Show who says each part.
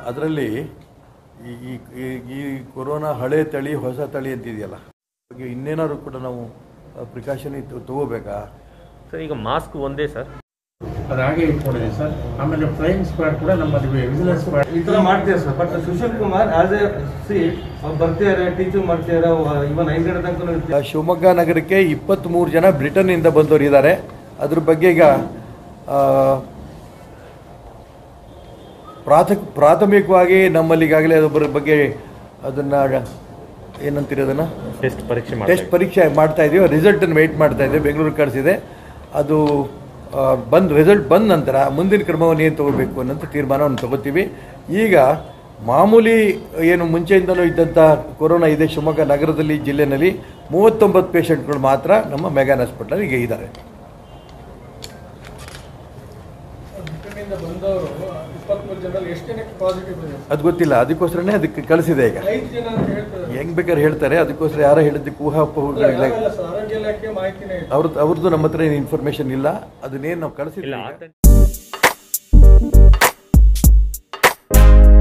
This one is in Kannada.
Speaker 1: ಅದರಲ್ಲಿ ಈ ಈ ಈ- ಈ ಕೊರೋನಾ ಹಳೆ ತಳಿ ಹೊಸ ತಳಿ ಅಂತಿದೆಯಲ್ಲ ಬಗ್ಗೆ ಇನ್ನೇನಾದ್ರು ಕೂಡ ನಾವು ಪ್ರಿಕಾಷನ್ ತಗೋಬೇಕಾ
Speaker 2: ಸರ್ ಈಗ ಮಾಸ್ಕ್ ಒಂದೇ ಸರ್
Speaker 3: ಅದು ಹಾಗೆ ಇಟ್ಕೊಂಡಿದ್ದೀವಿ ಸರ್ ಆಮೇಲೆ ಫ್ಲೈಯಿಂಗ್ ಸ್ಕ್ವಾಡ್ ಕೂಡ ನಮ್ಮಲ್ಲಿ ವಿಜಿಲೆನ್ಸ್ ಸ್ಕ್ವಾಡ್
Speaker 4: ಈ ತರ ಮಾಡ್ತೀರಾ sir but Sushil Kumar as A C ಅವ್ರು ಬರ್ತಿದ್ದಾರೆ ಟೀಚಿಂಗ್ ಮಾಡ್ತಿದ್ದಾರೆ ಇವನ್ ಐದು ಗಂಟೆ ತನಕ
Speaker 1: ಆ, ಶಿವಮೊಗ್ಗ ನಗರಕ್ಕೆ ಇಪ್ಪತ್ತ್ಮೂರು ಜನ ಬ್ರಿಟನ್ನಿಂದ ಬಂದವರು ಇದ್ದಾರೆ ಅದ್ರ ಬಗ್ಗೆ ಈಗ ಆ, ಪ್ರಾಥಮಿಕ ಪ್ರಾಥಮಿಕವಾಗಿ ನಮ್ಮಲ್ಲಿ ಈಗಾಗಲೇ ಅದೊಬ್ಬರ ಬಗ್ಗೆ ಅದನ್ನು ಏನಂತೀರಿ ಅದನ್ನು
Speaker 2: ಟೆಸ್ಟ್ ಪರೀಕ್ಷೆ
Speaker 1: ಟೆಸ್ಟ್
Speaker 2: ಮಾಡಿ
Speaker 1: ಪರೀಕ್ಷೆ ಮಾಡ್ತಾ ಇದೀವಿ ರಿಸಲ್ಟನ್ನು ವೆಯ್ಟ್ ಮಾಡ್ತಾ ಇದ್ದೀವಿ ಬೆಂಗಳೂರಿಗೆ ಕಳಿಸಿದೆ ಅದು ಬಂದು ರಿಸಲ್ಟ್ ಬಂದ ನಂತರ ಮುಂದಿನ ಕ್ರಮವನ್ನು ಏನು ತಗೋಬೇಕು ಅನ್ನೋಂಥ ತೀರ್ಮಾನವನ್ನು ತಗೋತೀವಿ ಈಗ ಮಾಮೂಲಿ ಏನು ಮುಂಚೆಯಿಂದಲೂ ಇದ್ದಂಥ ಕೊರೋನಾ ಇದೆ ಶಿವಮೊಗ್ಗ ನಗರದಲ್ಲಿ ಜಿಲ್ಲೆಯಲ್ಲಿ ಮೂವತ್ತೊಂಬತ್ತು ಪೇಷಂಟ್ಗಳು ಮಾತ್ರ ನಮ್ಮ ಮೆಗಾನ್ ಹಾಸ್ಪಿಟಲ್ ಈಗ ಇದ್ದಾರೆ
Speaker 5: ಬ್ರಿಟನ್ನಿಂದ ಬಂದವರು ಇಪ್ಪತ್ಮೂರು ಜನರಲ್ಲಿ ಎಷ್ಟು ಜನಕ್ಕೆ ಪಾಸಿಟಿವ್ ಇದೆ
Speaker 1: ಅದು ಗೊತ್ತಿಲ್ಲ ಅದಕ್ಕೋಸ್ಕರನೇ ಅದಕ್ಕೆ ಕಳಿಸಿದೆ ಈಗ
Speaker 5: ಐದು ಜನ ಅಂತ ಹೇಳ್ತಾರೆ
Speaker 1: ಹೆಂಗ್ ಬೇಕಾದ್ರೆ ಹೇಳ್ತಾರೆ ಅದಕ್ಕೋಸ್ಕರ ಯಾರೋ ಹೇಳಿದ್ದಕ್ಕೆ ಊಹಾಪೋಹಗಳಿಲ್ಲ
Speaker 5: ಅಲ್ಲ ಸರ್ ಆರೋಗ್ಯ ಇಲಾಖೆ ಮಾಹಿತಿನೇ ಇದೆ
Speaker 1: ಅವ್ರದ್ದು ಅವ್ರದ್ದು ನಮ್ಮ ಹತ್ರ ಏನು ಇನ್ಫಾರ್ಮೇಷನ್ ಇಲ್ಲ ಅದನ್ನೇನು ನಾವು
Speaker 2: ಇಲ್ಲ
Speaker 1: ಕಳಿಸಿಲ್ಲ
Speaker 2: ಆತಂಕ